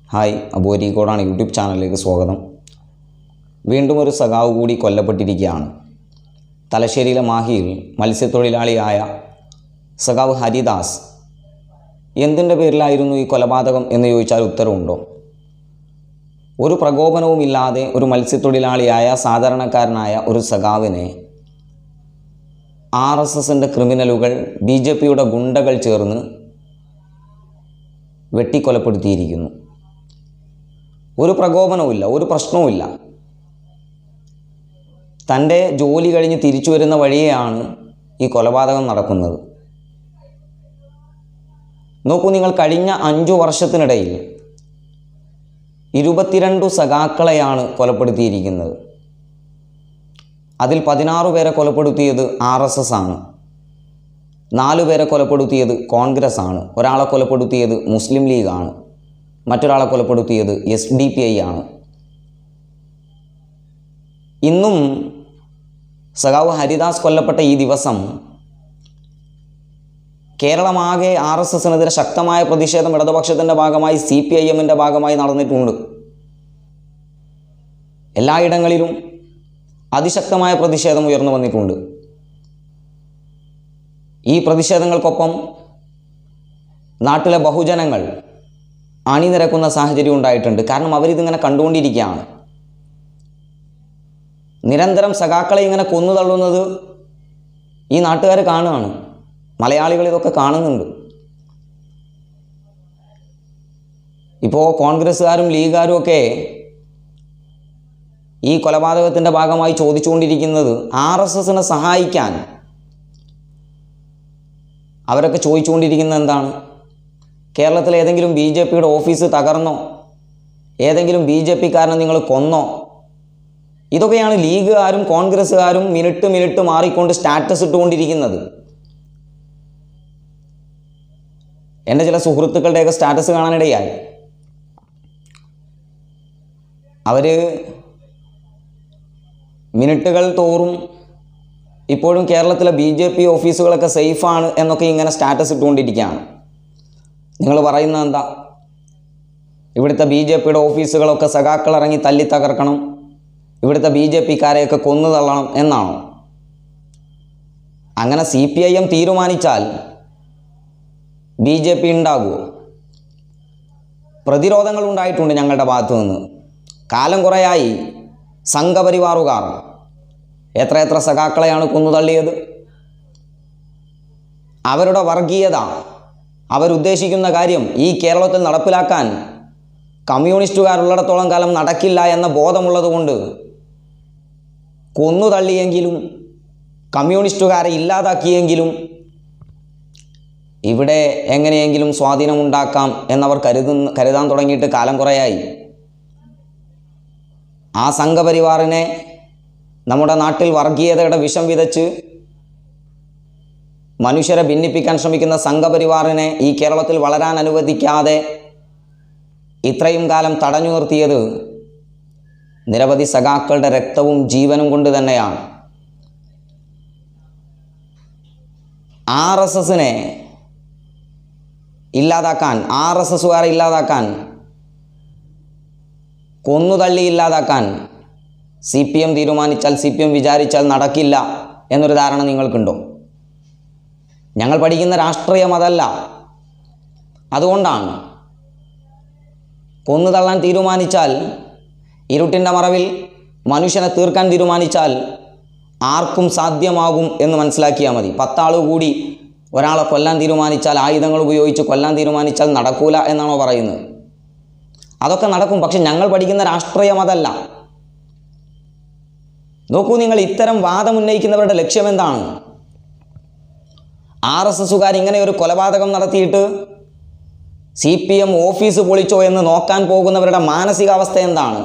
hi അബോരിക്കോടാണ് YouTube ചാനലിലേക്ക് സ്വാഗതം വീണ്ടും ഒരു സഖാവ് കൂടി കൊല്ലപ്പെട്ടിരിക്കുകയാണ് തലശ്ശേരിയിലെ മാഹിയിൽ മത്സ്യത്തൊഴിലാളിയായ സഖാവ് ഹരിദാസ് എന്തിൻ്റെ പേരിലായിരുന്നു ഈ കൊലപാതകം എന്ന് ചോദിച്ചാൽ ഉത്തരവുണ്ടോ ഒരു പ്രകോപനവുമില്ലാതെ ഒരു മത്സ്യത്തൊഴിലാളിയായ സാധാരണക്കാരനായ ഒരു സഖാവിനെ ആർ എസ് എസിൻ്റെ ക്രിമിനലുകൾ ബി ജെ പിയുടെ ഗുണ്ടകൾ ചേർന്ന് വെട്ടിക്കൊലപ്പെടുത്തിയിരിക്കുന്നു ഒരു പ്രകോപനവുമില്ല ഒരു പ്രശ്നവുമില്ല തൻ്റെ ജോലി കഴിഞ്ഞ് തിരിച്ചു വരുന്ന വഴിയെയാണ് ഈ കൊലപാതകം നടക്കുന്നത് നോക്കൂ നിങ്ങൾ കഴിഞ്ഞ അഞ്ചു വർഷത്തിനിടയിൽ ഇരുപത്തിരണ്ടു സഖാക്കളെയാണ് കൊലപ്പെടുത്തിയിരിക്കുന്നത് അതിൽ പതിനാറ് പേരെ കൊലപ്പെടുത്തിയത് ആർ എസ് എസ് ആണ് നാലു പേരെ കൊലപ്പെടുത്തിയത് കോൺഗ്രസ് ആണ് ഒരാളെ കൊലപ്പെടുത്തിയത് മുസ്ലിം ലീഗാണ് മറ്റൊരാളെ കൊലപ്പെടുത്തിയത് എസ് ഡി പി ഐ ആണ് ഇന്നും സഖാവ് ഹരിദാസ് കൊല്ലപ്പെട്ട ഈ ദിവസം കേരളമാകെ ആർ എസ് എസിനെതിരെ ശക്തമായ പ്രതിഷേധം ഇടതുപക്ഷത്തിൻ്റെ ഭാഗമായി സി പി ഐ എമ്മിൻ്റെ ഭാഗമായി നടന്നിട്ടുണ്ട് എല്ലായിടങ്ങളിലും അതിശക്തമായ പ്രതിഷേധം ഉയർന്നു വന്നിട്ടുണ്ട് ഈ പ്രതിഷേധങ്ങൾക്കൊപ്പം നാട്ടിലെ ബഹുജനങ്ങൾ അണിനിരക്കുന്ന സാഹചര്യം ഉണ്ടായിട്ടുണ്ട് കാരണം അവരിതിങ്ങനെ കണ്ടുകൊണ്ടിരിക്കുകയാണ് നിരന്തരം സഖാക്കളെ ഇങ്ങനെ കൊന്നു തള്ളുന്നത് ഈ നാട്ടുകാർ കാണുകയാണ് മലയാളികൾ ഇതൊക്കെ കാണുന്നുണ്ട് ഇപ്പോൾ കോൺഗ്രസ്സുകാരും ലീഗുകാരും ഒക്കെ ഈ കൊലപാതകത്തിൻ്റെ ഭാഗമായി ചോദിച്ചുകൊണ്ടിരിക്കുന്നത് ആർ എസ് എസിനെ സഹായിക്കാൻ അവരൊക്കെ ചോദിച്ചുകൊണ്ടിരിക്കുന്നത് എന്താണ് കേരളത്തിലെ ഏതെങ്കിലും ബി ജെ പിയുടെ ഓഫീസ് തകർന്നോ ഏതെങ്കിലും ബി ജെ പിക്കാരനെ നിങ്ങൾ കൊന്നോ ഇതൊക്കെയാണ് ലീഗുകാരും കോൺഗ്രസ്സുകാരും മിനിറ്റ് മിനിറ്റ് മാറിക്കൊണ്ട് സ്റ്റാറ്റസ് ഇട്ടുകൊണ്ടിരിക്കുന്നത് എൻ്റെ ചില സുഹൃത്തുക്കളുടെയൊക്കെ സ്റ്റാറ്റസ് കാണാനിടയായി അവർ മിനിറ്റുകൾ തോറും ഇപ്പോഴും കേരളത്തിലെ ബി ജെ പി ഓഫീസുകളൊക്കെ സേഫാണ് എന്നൊക്കെ ഇങ്ങനെ സ്റ്റാറ്റസ് ഇട്ടുകൊണ്ടിരിക്കുകയാണ് നിങ്ങൾ പറയുന്നത് എന്താ ഇവിടുത്തെ ബി ജെ പിയുടെ ഓഫീസുകളൊക്കെ സഖാക്കൾ ഇറങ്ങി തല്ലി തകർക്കണം ഇവിടുത്തെ ബി ജെ പിക്കാരെയൊക്കെ കൊന്നു തള്ളണം എന്നാണോ അങ്ങനെ സി പി ഐ എം തീരുമാനിച്ചാൽ ബി ജെ പി ഉണ്ടാകുമോ പ്രതിരോധങ്ങൾ ഉണ്ടായിട്ടുണ്ട് ഞങ്ങളുടെ ഭാഗത്തു നിന്ന് കാലം കുറയായി സംഘപരിവാറുകാർ എത്രയെത്ര സഖാക്കളെയാണ് കൊന്നുതള്ളിയത് അവരുടെ വർഗീയത അവരുദ്ദേശിക്കുന്ന കാര്യം ഈ കേരളത്തിൽ നടപ്പിലാക്കാൻ കമ്മ്യൂണിസ്റ്റുകാരുള്ളിടത്തോളം കാലം നടക്കില്ല എന്ന ബോധമുള്ളതുകൊണ്ട് കൊന്നുതള്ളിയെങ്കിലും കമ്മ്യൂണിസ്റ്റുകാരെ ഇല്ലാതാക്കിയെങ്കിലും ഇവിടെ എങ്ങനെയെങ്കിലും സ്വാധീനമുണ്ടാക്കാം എന്നവർ കരുതുന്ന കരുതാൻ തുടങ്ങിയിട്ട് കാലം കുറയായി ആ സംഘപരിവാറിനെ നമ്മുടെ നാട്ടിൽ വർഗീയതയുടെ വിഷം വിതച്ച് മനുഷ്യരെ ഭിന്നിപ്പിക്കാൻ ശ്രമിക്കുന്ന സംഘപരിവാറിനെ ഈ കേരളത്തിൽ വളരാൻ അനുവദിക്കാതെ ഇത്രയും കാലം തടഞ്ഞു നിർത്തിയത് നിരവധി സഖാക്കളുടെ രക്തവും ജീവനും കൊണ്ട് തന്നെയാണ് ആർ എസ് എസിനെ ഇല്ലാതാക്കാൻ ആർ എസ് എസുകാരെ ഇല്ലാതാക്കാൻ കൊന്നുതള്ളി ഇല്ലാതാക്കാൻ സി പി എം തീരുമാനിച്ചാൽ സി പി എം വിചാരിച്ചാൽ നടക്കില്ല എന്നൊരു ധാരണ നിങ്ങൾക്കുണ്ടോ ഞങ്ങൾ പഠിക്കുന്ന രാഷ്ട്രീയം അതല്ല അതുകൊണ്ടാണ് കൊന്നുതള്ളാൻ തീരുമാനിച്ചാൽ ഇരുട്ടിൻ്റെ മറവിൽ മനുഷ്യനെ തീർക്കാൻ തീരുമാനിച്ചാൽ ആർക്കും സാധ്യമാകും എന്ന് മനസ്സിലാക്കിയാൽ മതി പത്താൾ കൂടി ഒരാളെ കൊല്ലാൻ തീരുമാനിച്ചാൽ ആയുധങ്ങൾ ഉപയോഗിച്ച് കൊല്ലാൻ തീരുമാനിച്ചാൽ നടക്കൂല എന്നാണോ പറയുന്നത് അതൊക്കെ നടക്കും പക്ഷെ ഞങ്ങൾ പഠിക്കുന്ന രാഷ്ട്രീയം അതല്ല നോക്കൂ നിങ്ങൾ ഇത്തരം വാദം ഉന്നയിക്കുന്നവരുടെ ലക്ഷ്യം എന്താണ് ആർ എസ് എസുകാർ ഇങ്ങനെ ഒരു കൊലപാതകം നടത്തിയിട്ട് സി പി എം ഓഫീസ് പൊളിച്ചോ എന്ന് നോക്കാൻ പോകുന്നവരുടെ മാനസികാവസ്ഥ എന്താണ്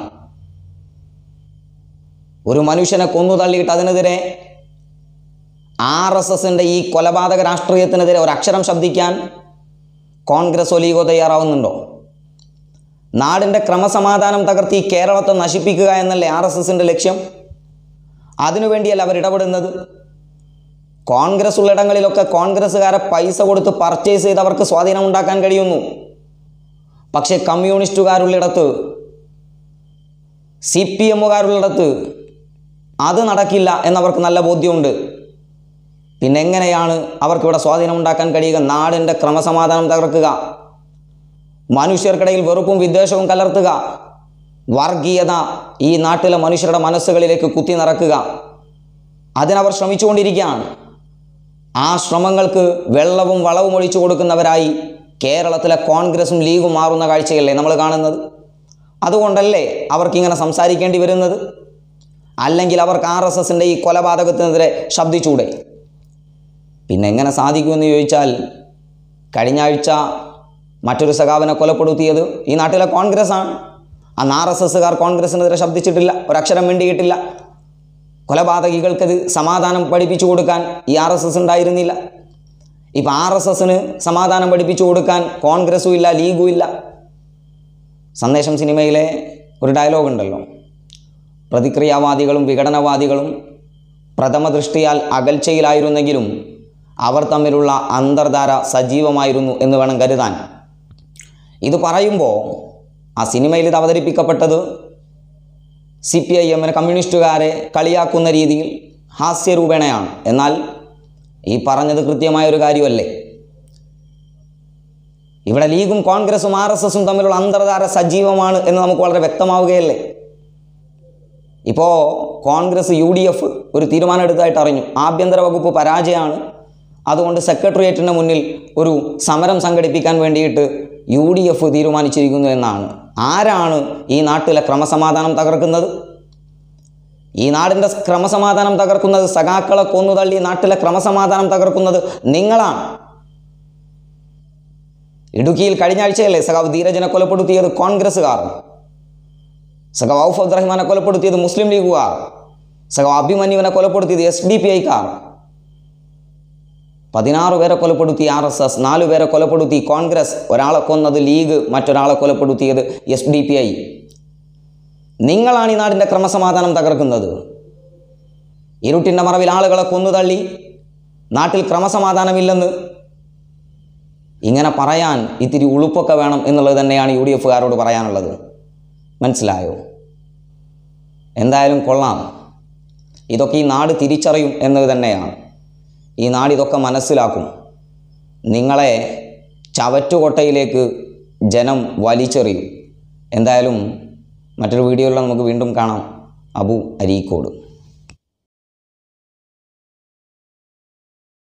ഒരു മനുഷ്യനെ കൊന്നു തള്ളിയിട്ട് അതിനെതിരെ ആർ എസ് എസിൻ്റെ ഈ കൊലപാതക രാഷ്ട്രീയത്തിനെതിരെ ഒരു അക്ഷരം ശബ്ദിക്കാൻ കോൺഗ്രസ് ഒലീഗോ തയ്യാറാവുന്നുണ്ടോ നാടിൻ്റെ ക്രമസമാധാനം തകർത്തി കേരളത്തെ നശിപ്പിക്കുക എന്നല്ലേ ആർ എസ് എസിൻ്റെ ലക്ഷ്യം അതിനുവേണ്ടിയല്ല അവർ ഇടപെടുന്നത് കോൺഗ്രസ് ഉള്ളിടങ്ങളിലൊക്കെ കോൺഗ്രസ്സുകാരെ പൈസ കൊടുത്ത് പർച്ചേസ് ചെയ്ത് അവർക്ക് സ്വാധീനം ഉണ്ടാക്കാൻ കഴിയുന്നു പക്ഷേ കമ്മ്യൂണിസ്റ്റുകാരുള്ളിടത്ത് സി പി എമ്മുകാരുള്ളിടത്ത് അത് നടക്കില്ല എന്നവർക്ക് നല്ല ബോധ്യമുണ്ട് പിന്നെ എങ്ങനെയാണ് അവർക്കിവിടെ സ്വാധീനം ഉണ്ടാക്കാൻ കഴിയുക നാടിൻ്റെ ക്രമസമാധാനം തകർക്കുക മനുഷ്യർക്കിടയിൽ വെറുപ്പും വിദ്വേഷവും കലർത്തുക വർഗീയത ഈ നാട്ടിലെ മനുഷ്യരുടെ മനസ്സുകളിലേക്ക് കുത്തി നിറക്കുക അതിനവർ ശ്രമിച്ചുകൊണ്ടിരിക്കുകയാണ് ആ ശ്രമങ്ങൾക്ക് വെള്ളവും വളവും ഒഴിച്ചു കൊടുക്കുന്നവരായി കേരളത്തിലെ കോൺഗ്രസും ലീഗും മാറുന്ന കാഴ്ചയല്ലേ നമ്മൾ കാണുന്നത് അതുകൊണ്ടല്ലേ അവർക്കിങ്ങനെ സംസാരിക്കേണ്ടി വരുന്നത് അല്ലെങ്കിൽ അവർക്ക് ആർ എസ് എസിൻ്റെ ഈ കൊലപാതകത്തിനെതിരെ ശബ്ദിച്ചൂടെ പിന്നെ എങ്ങനെ സാധിക്കുമെന്ന് ചോദിച്ചാൽ കഴിഞ്ഞ ആഴ്ച മറ്റൊരു സഖാവിനെ കൊലപ്പെടുത്തിയത് ഈ നാട്ടിലെ കോൺഗ്രസ് ആണ് അന്ന് ആർ എസ് എസ്സുകാർ കോൺഗ്രസിനെതിരെ ശബ്ദിച്ചിട്ടില്ല ഒരക്ഷരം മിണ്ടിയിട്ടില്ല കൊലപാതകികൾക്കത് സമാധാനം പഠിപ്പിച്ചു കൊടുക്കാൻ ഈ ആർ എസ് എസ് ഉണ്ടായിരുന്നില്ല ഇപ്പം ആർ എസ് എസിന് സമാധാനം പഠിപ്പിച്ചു കൊടുക്കാൻ കോൺഗ്രസും ഇല്ല ലീഗും ഇല്ല സന്ദേശം സിനിമയിലെ ഒരു ഡയലോഗ് ഉണ്ടല്ലോ പ്രതിക്രിയാവാദികളും വിഘടനവാദികളും പ്രഥമ ദൃഷ്ടിയാൽ അകൽച്ചയിലായിരുന്നെങ്കിലും അവർ തമ്മിലുള്ള അന്തർധാര സജീവമായിരുന്നു എന്ന് വേണം കരുതാൻ ഇത് പറയുമ്പോൾ ആ സിനിമയിൽ ഇത് അവതരിപ്പിക്കപ്പെട്ടത് സി പി ഐ എമ്മിന് കമ്മ്യൂണിസ്റ്റുകാരെ കളിയാക്കുന്ന രീതിയിൽ ഹാസ്യരൂപേണയാണ് എന്നാൽ ഈ പറഞ്ഞത് കൃത്യമായ ഒരു കാര്യമല്ലേ ഇവിടെ ലീഗും കോൺഗ്രസും ആർ എസ് എസും തമ്മിലുള്ള അന്തർധാര സജീവമാണ് എന്ന് നമുക്ക് വളരെ വ്യക്തമാവുകയല്ലേ ഇപ്പോൾ കോൺഗ്രസ് യു ഡി എഫ് ഒരു തീരുമാനം എടുത്തതായിട്ട് അറിഞ്ഞു ആഭ്യന്തര വകുപ്പ് പരാജയമാണ് അതുകൊണ്ട് സെക്രട്ടേറിയറ്റിന് മുന്നിൽ ഒരു സമരം സംഘടിപ്പിക്കാൻ വേണ്ടിയിട്ട് യു ഡി എഫ് തീരുമാനിച്ചിരിക്കുന്നു എന്നാണ് ആരാണ് ഈ നാട്ടിലെ ക്രമസമാധാനം തകർക്കുന്നത് ഈ നാടിൻ്റെ ക്രമസമാധാനം തകർക്കുന്നത് സഖാക്കളെ കൊന്നുതള്ളി നാട്ടിലെ ക്രമസമാധാനം തകർക്കുന്നത് നിങ്ങളാണ് ഇടുക്കിയിൽ കഴിഞ്ഞ ആഴ്ചയല്ലേ സഖാവ് ധീരജനെ കൊലപ്പെടുത്തിയത് കോൺഗ്രസ്സുകാർ സഖാവ് ഔഫ് അബ്ദുറഹ്മാനെ കൊലപ്പെടുത്തിയത് മുസ്ലിം ലീഗുകാർ സഖാവ് അഭിമന്യുവിനെ കൊലപ്പെടുത്തിയത് എസ് ഡി പി ഐക്കാർ പതിനാറ് പേരെ കൊലപ്പെടുത്തി ആർ എസ് എസ് നാലു പേരെ കൊലപ്പെടുത്തി കോൺഗ്രസ് ഒരാളെ കൊന്നത് ലീഗ് മറ്റൊരാളെ കൊലപ്പെടുത്തിയത് എസ് ഡി പി ഐ നിങ്ങളാണ് ഈ നാടിൻ്റെ ക്രമസമാധാനം തകർക്കുന്നത് ഇരുട്ടിൻ്റെ മറവിൽ ആളുകളെ കൊന്നുതള്ളി നാട്ടിൽ ക്രമസമാധാനമില്ലെന്ന് ഇങ്ങനെ പറയാൻ ഇത്തിരി ഉളുപ്പൊക്കെ വേണം എന്നുള്ളത് തന്നെയാണ് യു ഡി എഫുകാരോട് പറയാനുള്ളത് മനസ്സിലായോ എന്തായാലും കൊള്ളാം ഇതൊക്കെ ഈ നാട് തിരിച്ചറിയും എന്നത് തന്നെയാണ് ഈ നാട് ഇതൊക്കെ മനസ്സിലാക്കും നിങ്ങളെ ചവറ്റുകൊട്ടയിലേക്ക് ജനം വലിച്ചെറിയും എന്തായാലും മറ്റൊരു വീഡിയോയിൽ നമുക്ക് വീണ്ടും കാണാം അബു അരീക്കോട്